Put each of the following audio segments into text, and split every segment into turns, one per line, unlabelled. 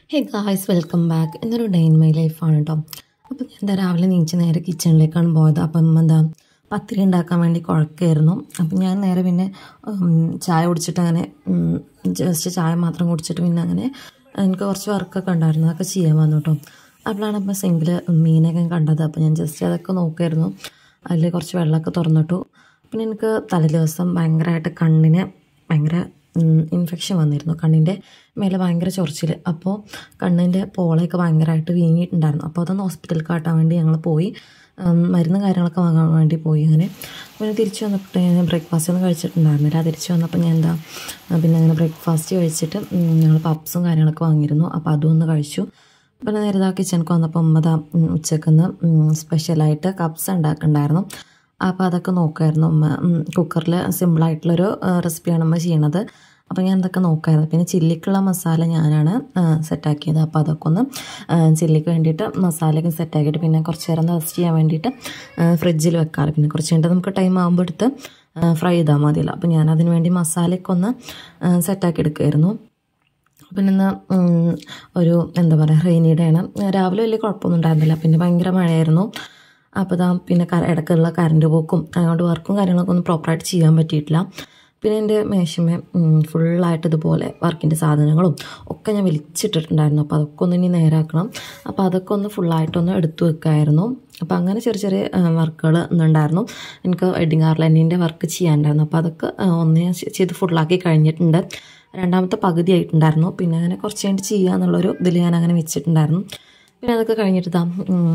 ഹേ guys welcome back എന്നൊരു day in my ലൈഫാണ് കേട്ടോ അപ്പോൾ ഞാൻ എന്താ രാവിലെ നീച്ച് നേരെ കിച്ചണിലേക്കാണ് പോയത് അപ്പം എന്താ പത്തിരി ഉണ്ടാക്കാൻ വേണ്ടി കുഴക്കായിരുന്നു അപ്പം ഞാൻ നേരെ പിന്നെ ഉം, ചായ കുടിച്ചിട്ട് അങ്ങനെ ജസ്റ്റ് ചായ മാത്രം കുടിച്ചിട്ട് പിന്നെ അങ്ങനെ എനിക്ക് കുറച്ച് വർക്കൊക്കെ ഉണ്ടായിരുന്നു അതൊക്കെ ചെയ്യാൻ വന്നു കേട്ടോ അപ്പോഴാണ് ഇപ്പോൾ സിങ്കിൽ മീനൊക്കെ കണ്ടത് അപ്പോൾ ഞാൻ ജസ്റ്റ് അതൊക്കെ നോക്കുമായിരുന്നു അതിൽ കുറച്ച് വെള്ളമൊക്കെ തുറന്നിട്ടു പിന്നെ എനിക്ക് തലേ ദിവസം ഭയങ്കരമായിട്ട് കണ്ണിന് ഭയങ്കര ഇൻഫെക്ഷൻ വന്നിരുന്നു കണ്ണിൻ്റെ മേലെ ഭയങ്കര ചൊറിച്ചിൽ അപ്പോൾ കണ്ണിൻ്റെ പോളയൊക്കെ ഭയങ്കരമായിട്ട് വീങ്ങിയിട്ടുണ്ടായിരുന്നു അപ്പോൾ അതൊന്ന് ഹോസ്പിറ്റലിൽ കാട്ടാൻ വേണ്ടി ഞങ്ങൾ പോയി ഉം, മരുന്ന് കാര്യങ്ങളൊക്കെ വാങ്ങാൻ വേണ്ടി പോയി അങ്ങനെ പിന്നെ തിരിച്ച് വന്നിട്ട് ഞാൻ ബ്രേക്ക്ഫാസ്റ്റ് ഒന്നും കഴിച്ചിട്ടുണ്ടായിരുന്നില്ല തിരിച്ച് വന്നപ്പോൾ ഞാൻ എന്താ ആ, പിന്നെ അങ്ങനെ ബ്രേക്ക്ഫാസ്റ്റ് കഴിച്ചിട്ട് ഞങ്ങൾ പപ്സും കാര്യങ്ങളൊക്കെ വാങ്ങിയിരുന്നു അപ്പോൾ അതും ഒന്ന് കഴിച്ചു പിന്നെ നേരെ ഇതാ കിച്ചണിക്ക് വന്നപ്പോൾ ഉമ്മ ദാ ഉച്ചക്കുന്ന് സ്പെഷ്യലായിട്ട് കപ്സ് ഉണ്ടാക്കുന്നുണ്ടായിരുന്നു അപ്പോൾ അതൊക്കെ നോക്കുമായിരുന്നു ഉമ്മ കുക്കറിൽ സിമ്പിളായിട്ടുള്ളൊരു റെസിപ്പിയാണ് ഉമ്മ ചെയ്യണത് അപ്പോൾ ഞാൻ ഇതൊക്കെ നോക്കായിരുന്നു പിന്നെ ചില്ലിക്കുള്ള മസാല ഞാനാണ് സെറ്റാക്കിയത് അപ്പോൾ അതൊക്കെ ഒന്ന് ആ, ചില്ലിക്ക് വേണ്ടിയിട്ട് മസാലയൊക്കെ സെറ്റാക്കിയിട്ട് പിന്നെ കുറച്ച് നേരം റെസ്റ്റ് ചെയ്യാൻ വേണ്ടിയിട്ട് ഫ്രിഡ്ജിൽ വെക്കാറ് പിന്നെ കുറച്ച് കഴിഞ്ഞിട്ട് നമുക്ക് ടൈം ആകുമ്പോൾ എടുത്ത് ഫ്രൈ ചെയ്താൽ മതിയല്ലോ അപ്പോൾ ഞാൻ അതിന് വേണ്ടി മസാലയൊക്കെ ഒന്ന് സെറ്റാക്കി എടുക്കുമായിരുന്നു പിന്നെ ഇന്ന് ഉം, ഒരു എന്താ പറയുക റെയിനി ഡേ ആണ് രാവിലെ വലിയ കുഴപ്പമൊന്നും ഉണ്ടായിരുന്നില്ല പിന്നെ ഭയങ്കര മഴയായിരുന്നു അപ്പോൾ ഇതാ പിന്നെ ക ഇടയ്ക്കുള്ള കറണ്ട് പോക്കും അതുകൊണ്ട് വർക്കും കാര്യങ്ങളൊക്കെ ഒന്നും പ്രോപ്പറായിട്ട് ചെയ്യാൻ പറ്റിയിട്ടില്ല പിന്നെ എൻ്റെ മേശമേ ഫുള്ളായിട്ട് ഇതുപോലെ വർക്കിൻ്റെ സാധനങ്ങളും ഒക്കെ ഞാൻ വലിച്ചിട്ടിട്ടുണ്ടായിരുന്നു അപ്പോൾ അതൊക്കെ ഒന്ന് ഇനി നേരാക്കണം അപ്പോൾ അതൊക്കെ ഒന്ന് ഫുള്ളായിട്ടൊന്ന് എടുത്തു വെക്കായിരുന്നു അപ്പോൾ അങ്ങനെ ചെറിയ ചെറിയ വർക്കുകൾ ഇന്നുണ്ടായിരുന്നു എനിക്ക് വെഡിങ് ഗാർലൻഡിൻ്റെ വർക്ക് ചെയ്യാനുണ്ടായിരുന്നു അപ്പോൾ അതൊക്കെ ആ, ഒന്ന് ഞാൻ ചെയ്ത് ഫുള്ളാക്കി കഴിഞ്ഞിട്ടുണ്ട് രണ്ടാമത്തെ പകുതി ആയിട്ടുണ്ടായിരുന്നു പിന്നെ അങ്ങനെ കുറച്ച് കഴിഞ്ഞിട്ട് ചെയ്യുക എന്നുള്ളൊരു ഇതിൽ ഞാൻ അങ്ങനെ വെച്ചിട്ടുണ്ടായിരുന്നു പിന്നെ അതൊക്കെ കഴിഞ്ഞിട്ട് ഇതാ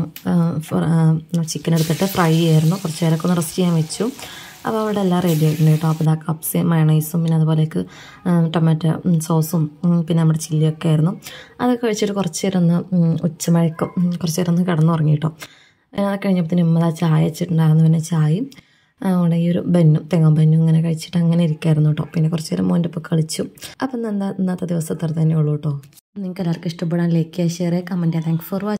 ചിക്കൻ എടുത്തിട്ട് ഫ്രൈ ചെയ്യായിരുന്നു കുറച്ച് നേരമൊക്കെ ഒന്ന് റെസ്റ്റ് ചെയ്യാൻ വെച്ചു അപ്പോൾ അവിടെ എല്ലാം റെഡി ആയിട്ടുണ്ട് കേട്ടോ അപ്പോൾ ഇതാ കപ്സ് മയണൈസും പിന്നെ അതുപോലെയൊക്കെ ടൊമാറ്റോ സോസും ഉം, പിന്നെ നമ്മുടെ ചില്ലിയൊക്കെ ആയിരുന്നു അതൊക്കെ കഴിച്ചിട്ട് കുറച്ച് നേരം ഒന്ന് ഉം, ഉച്ചമഴക്കം ഉം, കുറച്ച് നേരം ഒന്ന് കിടന്നുറങ്ങി കേട്ടോ അത് കഴിഞ്ഞപ്പോൾ ഉമ്മ ചായ വെച്ചിട്ടുണ്ടായിരുന്നു പിന്നെ ചായയും അവിടെ ഈ ഒരു ബന്നും തെങ്ങ ബന്നും ഇങ്ങനെ കഴിച്ചിട്ട് അങ്ങനെ ഇരിക്കായിരുന്നു കേട്ടോ പിന്നെ കുറച്ച് നേരം മോൻ്റെ ഒപ്പം കളിച്ചു അപ്പം എന്താ ഇന്നത്തെ ദിവസത്തെ തന്നെ ഉള്ളൂ കേട്ടോ നിങ്ങൾക്ക് എല്ലാവർക്കും ഇഷ്ടപ്പെടാൻ ലൈക്ക് ചെയ്യുക ഷെയർ ചെയ്യുക കമൻറ്റ് ചെയ്യുക താങ്ക് ഫോർ വാച്ചിങ്